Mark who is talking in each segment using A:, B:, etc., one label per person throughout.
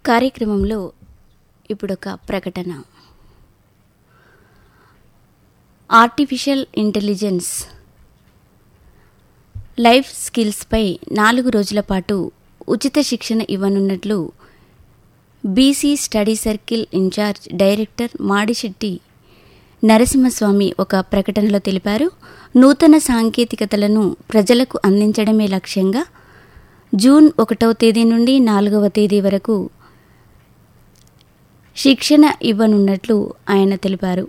A: కార్యక్రమంలో ఇప్పుడొక ప్రకటన ఆర్టిఫిషియల్ ఇంటెలిజెన్స్ లైఫ్ స్కిల్స్పై నాలుగు రోజుల పాటు ఉచిత శిక్షణ ఇవ్వనున్నట్లు BC study circle in-charge director Madishetti Narasimhaswamy ఒక ప్రకటనలో తెలిపారు నూతన సాంకేతికతలను ప్రజలకు అందించడమే లక్ష్యంగా జూన్ ఒకటవ తేదీ నుండి నాలుగవ తేదీ వరకు శిక్షణ ఇవ్వనున్నట్లు ఆయన తెలిపారు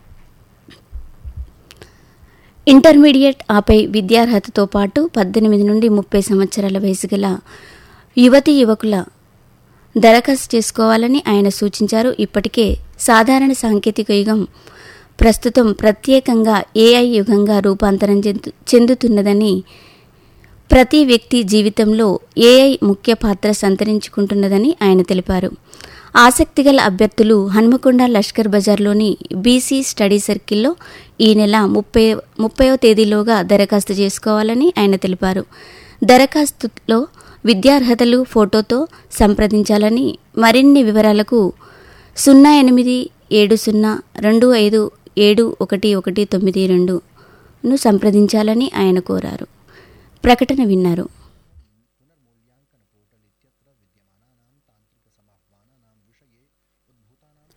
A: ఇంటర్మీడియట్ ఆపై విద్యార్హతతో పాటు పద్దెనిమిది నుండి ముప్పై సంవత్సరాల వయసు గల యువతి యువకుల దరఖాస్తు చేసుకోవాలని ఆయన సూచించారు ఇప్పటికే సాధారణ సాంకేతిక యుగం ప్రస్తుతం ప్రత్యేకంగా ఏఐ యుగంగా రూపాంతరం చెందు చెందుతున్నదని ప్రతి వ్యక్తి జీవితంలో ఏఐ ముఖ్య పాత్ర సంతరించుకుంటున్నదని ఆయన తెలిపారు ఆసక్తిగల అభ్యర్థులు హన్మకొండ లష్కర్ బజార్లోని బీసీ స్టడీ సర్కిల్లో ఈ నెల ముప్పై ముప్పైవ తేదీలోగా దరఖాస్తు చేసుకోవాలని ఆయన తెలిపారు దరఖాస్తులో విద్యార్హతలు ఫోటోతో సంప్రదించాలని మరిన్ని వివరాలకు సున్నా ఎనిమిది ఏడు సున్నా రెండు ఐదు ఏడు ఒకటి ఒకటి తొమ్మిది రెండును సంప్రదించాలని ఆయన కోరారు ప్రకటన విన్నారు